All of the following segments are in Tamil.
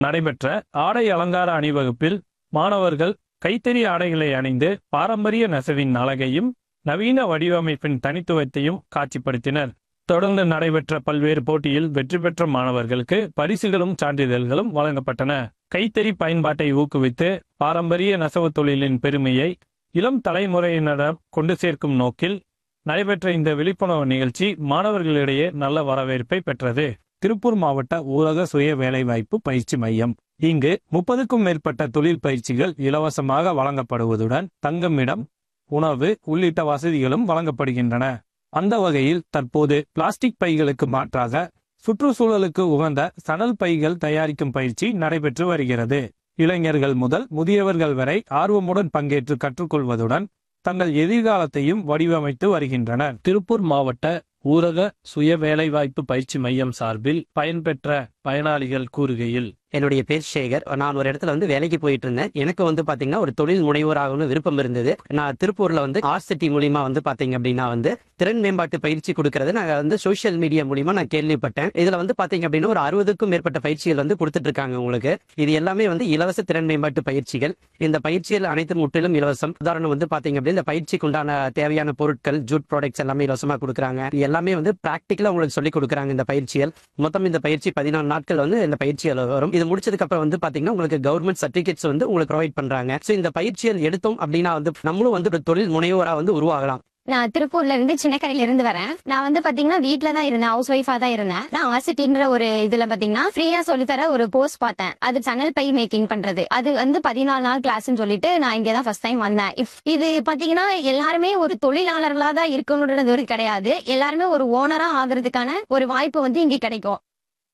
நடைபெற்ற ஆடை அலங்கார அணிவகுப்பில் மாணவர்கள் கைத்தறி ஆடைகளை அணிந்து பாரம்பரிய நெசவின் அழகையும் நவீன வடிவமைப்பின் தனித்துவத்தையும் காட்சிப்படுத்தினர் தொடர்ந்து நடைபெற்ற பல்வேறு போட்டியில் வெற்றி பெற்ற மாணவர்களுக்கு பரிசுகளும் சான்றிதழ்களும் வழங்கப்பட்டன கைத்தறி பயன்பாட்டை ஊக்குவித்து பாரம்பரிய நெசவு தொழிலின் பெருமையை இளம் தலைமுறையினரிடம் கொண்டு சேர்க்கும் நோக்கில் நடைபெற்ற இந்த விழிப்புணர்வு நிகழ்ச்சி மாணவர்களிடையே நல்ல வரவேற்பை பெற்றது திருப்பூர் மாவட்ட ஊரக சுய வேலைவாய்ப்பு பயிற்சி மையம் இங்கு முப்பதுக்கும் மேற்பட்ட தொழில் பயிற்சிகள் இலவசமாக வழங்கப்படுவதுடன் தங்குமிடம் உணவு உள்ளிட்ட வசதிகளும் வழங்கப்படுகின்றன அந்த வகையில் தற்போது பிளாஸ்டிக் பைகளுக்கு மாற்றாக சுற்றுச்சூழலுக்கு உகந்த சணல் பைகள் தயாரிக்கும் பயிற்சி நடைபெற்று வருகிறது இளைஞர்கள் முதல் முதியவர்கள் வரை ஆர்வமுடன் பங்கேற்று கற்றுக்கொள்வதுடன் தங்கள் எதிர்காலத்தையும் வடிவமைத்து வருகின்றனர் திருப்பூர் மாவட்ட ஊரக சுய வேலைவாய்ப்பு பயிற்சி மையம் சார்பில் பயன்பெற்ற பயனாளிகள் கூறுகையில் என்னுடைய பேர் சேகர் நான் ஒரு இடத்துல வந்து வேலைக்கு போயிட்டு இருந்தேன் எனக்கு வந்து பாத்தீங்கன்னா ஒரு தொழில் முனைவோராகணும் விருப்பம் இருந்தது நான் திருப்பூர்ல வந்து ஆர்ட் சிட்டி மூலியமா வந்து பாத்தீங்க அப்படின்னா வந்து திறன் மேம்பாட்டு பயிற்சி கொடுக்கறது நான் வந்து சோஷியல் மீடியா மூலியமா நான் கேள்விப்பட்டேன் இதுல வந்து பாத்தீங்க அப்படின்னா ஒரு அறுபதுக்கும் மேற்பட்ட பயிற்சிகள் வந்து கொடுத்துட்டு இருக்காங்க உங்களுக்கு இது எல்லாமே வந்து இலவச திறன் மேம்பாட்டு பயிற்சிகள் இந்த பயிற்சிகள் அனைத்தும் முற்றிலும் இலவசம் உதாரணம் வந்து பாத்தீங்க அப்படின்னா இந்த பயிற்சிக்கு உண்டான தேவையான பொருட்கள் ஜூட் ப்ராடக்ட்ஸ் எல்லாமே இலவசமா கொடுக்குறாங்க இது எல்லாமே வந்து பிராக்டிக்கலா உங்களுக்கு சொல்லி கொடுக்குறாங்க இந்த பயிற்சிகள் மொத்தம் இந்த பயிற்சி பதினாலு நாட்கள் வந்து இந்த பயிற்சிகள் வரும் இது முடிச்சதுக்கு அப்புறம் வந்து பாத்தீங்கன்னா உங்களுக்கு கவர்மெண்ட் சர்டிபிகேட்ஸ் வந்து உங்களுக்கு ப்ரொவைட் பண்றாங்க சோ இந்த பயிற்சிகள் எடுத்தோம் அப்படின்னா வந்து நம்மளும் வந்து ஒரு தொழில் முனைவோரா வந்து உருவாகலாம் நான் திருப்பூர்ல இருந்து சின்னக்கரையில இருந்து வரேன் நான் வந்து பாத்தீங்கன்னா வீட்ல தான் இருந்தேன் ஹவுஸ் ஒய்ஃபா தான் இருந்தேன் நான் ஆசிட்டின்ற ஒரு இதுல பாத்தீங்கன்னா ஃப்ரீயா சொல்லி தர ஒரு கோர்ஸ் பார்த்தேன் அது சனல் பை மேக்கிங் பண்றது அது வந்து பதினாலு நாள் கிளாஸ்னு சொல்லிட்டு நான் இங்க தான் ஃபர்ஸ்ட் டைம் வந்தேன் இப் இது பாத்தீங்கன்னா எல்லாருமே ஒரு தொழிலாளர்களா தான் இருக்கணுன்றது ஒரு கிடையாது எல்லாருமே ஒரு ஓனரா ஆகுறதுக்கான ஒரு வாய்ப்பு வந்து இங்க கிடைக்கும்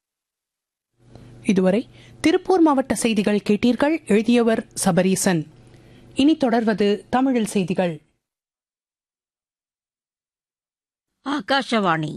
இதுவரை திருப்பூர் மாவட்ட செய்திகள் கேட்டீர்கள் எழுதியவர் சபரீசன் இனி தொடர்வது தமிழில் செய்திகள் ஆகாஷவாணி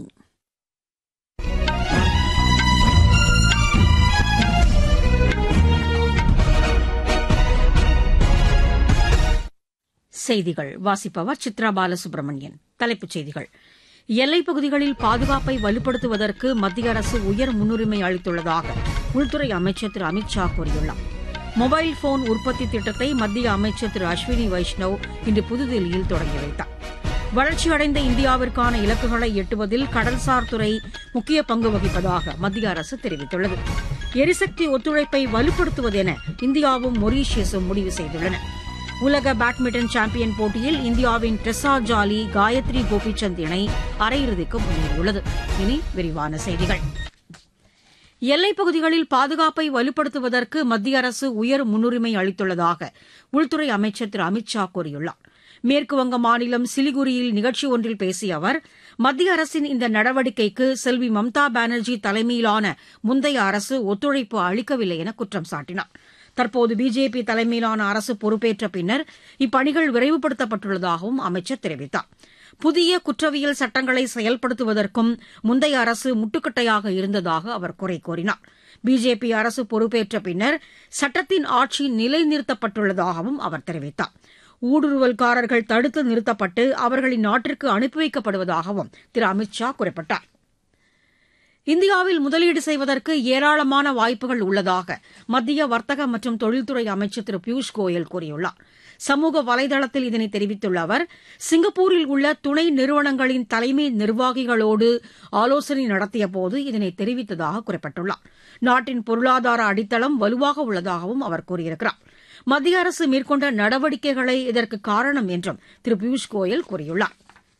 செய்திகள் வாசிப்பவர் சித்ரா பாலசுப்ரமணியன் தலைப்புச் செய்திகள் எல்லைப் பகுதிகளில் பாதுகாப்பை வலுப்படுத்துவதற்கு மத்திய அரசு உயர் முன்னுரிமை அளித்துள்ளதாக உள்துறை அமைச்சர் திரு அமித் ஷா கூறியுள்ளார் மொபைல் போன் உற்பத்தி திட்டத்தை மத்திய அமைச்சர் திரு அஸ்வினி வைஷ்ணவ் இன்று புதுதில்லியில் தொடங்கி வைத்தார் வளர்ச்சியடைந்த இந்தியாவிற்கான இலக்குகளை எட்டுவதில் கடல்சார் துறை முக்கிய பங்கு வகிப்பதாக மத்திய அரசு தெரிவித்துள்ளது எரிசக்தி ஒத்துழைப்பை வலுப்படுத்துவதென இந்தியாவும் மொரீஷியஸும் முடிவு செய்துள்ளன உலக பேட்மிண்டன் சாம்பியன் போட்டியில் இந்தியாவின் டெசா ஜாலி காயத்ரி கோபிச்சந்த் இணை அரையிறுதிக்கு முன்னேறியுள்ளது இனி விரிவான செய்திகள் எல்லைப் பகுதிகளில் பாதுகாப்பை வலுப்படுத்துவதற்கு மத்திய அரசு உயர் முன்னுரிமை அளித்துள்ளதாக உள்துறை அமைச்சர் திரு அமித் ஷா கூறியுள்ளார் மேற்குவங்க மாநிலம் சிலிகுரியில் நிகழ்ச்சி ஒன்றில் பேசிய அவர் மத்திய அரசின் இந்த நடவடிக்கைக்கு செல்வி மம்தா பானர்ஜி தலைமையிலான முந்தைய அரசு ஒத்துழைப்பு அளிக்கவில்லை என குற்றம் சாட்டினார் தற்போது பிஜேபி தலைமையிலான அரசு பொறுப்பேற்ற பின்னர் இப்பணிகள் விரைவுபடுத்தப்பட்டுள்ளதாகவும் அமைச்சர் தெரிவித்தார் புதிய குற்றவியல் சட்டங்களை செயல்படுத்துவதற்கும் முந்தைய அரசு முட்டுக்கட்டையாக இருந்ததாக அவர் குறை கூறினார் பிஜேபி அரசு பொறுப்பேற்ற பின்னர் சட்டத்தின் ஆட்சி நிலைநிறுத்தப்பட்டுள்ளதாகவும் அவர் தெரிவித்தார் ஊடுருவல்காரர்கள் தடுத்து நிறுத்தப்பட்டு அவர்களின் நாட்டிற்கு அனுப்பி வைக்கப்படுவதாகவும் திரு அமித் ஷா குறிப்பிட்டார் இந்தியாவில் முதலீடு செய்வதற்கு ஏராளமான வாய்ப்புகள் உள்ளதாக மத்திய வர்த்தக மற்றும் தொழில்துறை அமைச்சர் திரு பியூஷ் கோயல் கூறியுள்ளார் சமூக வலைதளத்தில் இதனை தெரிவித்துள்ள அவர் சிங்கப்பூரில் உள்ள துணை நிறுவனங்களின் தலைமை நிர்வாகிகளோடு ஆலோசனை நடத்தியபோது இதனை தெரிவித்ததாக குறிப்பிட்டுள்ளார் நாட்டின் பொருளாதார அடித்தளம் வலுவாக உள்ளதாகவும் அவர் கூறியிருக்கிறார் மத்திய அரசு மேற்கொண்ட நடவடிக்கைகளே இதற்கு காரணம் என்றும் திரு பியூஷ் கோயல் கூறியுள்ளார்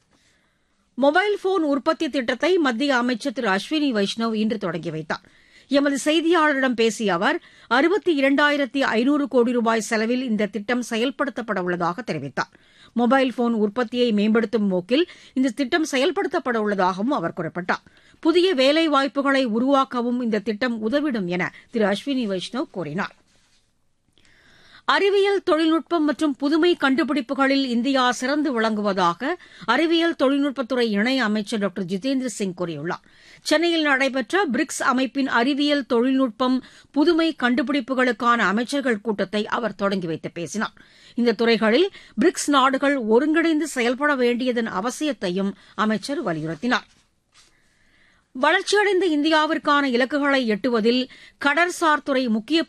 மொபைல் போன் உற்பத்தி திட்டத்தை மத்திய அமைச்சர் திரு அஸ்வினி வைஷ்ணவ் இன்று தொடங்கி வைத்தார் எமது செய்தியாளரிடம் பேசிய அவர் அறுபத்தி இரண்டாயிரத்தி ஐநூறு கோடி ரூபாய் செலவில் இந்த திட்டம் செயல்படுத்தப்பட உள்ளதாக தெரிவித்தார் மொபைல் போன் உற்பத்தியை மேம்படுத்தும் நோக்கில் இந்த திட்டம் செயல்படுத்தப்பட உள்ளதாகவும் அவர் குறிப்பிட்டார் புதிய வேலை வாய்ப்புகளை உருவாக்கவும் இந்த திட்டம் உதவிடும் என திரு அஸ்வினி வைஷ்ணவ் கூறினார் அறிவியல் தொழில்நுட்பம் மற்றும் புதுமை கண்டுபிடிப்புகளில் இந்தியா சிறந்து விளங்குவதாக அறிவியல் தொழில்நுட்பத்துறை இணை அமைச்சர் டாக்டர் ஜிதேந்திர சிங் கூறியுள்ளார் சென்னையில் நடைபெற்ற பிரிக்ஸ் அமைப்பின் அறிவியல் தொழில்நுட்பம் புதுமை கண்டுபிடிப்புகளுக்கான அமைச்சர்கள் கூட்டத்தை அவர் தொடங்கி வைத்து பேசினார் இந்த துறைகளில் பிரிக்ஸ் நாடுகள் ஒருங்கிணைந்து செயல்பட வேண்டியதன் அவசியத்தையும் அமைச்சர் வலியுறுத்தினார் வளர்ச்சியடைந்த இந்தியாவிற்கான இலக்குகளை எட்டுவதில் கடற்சார் துறை முக்கிய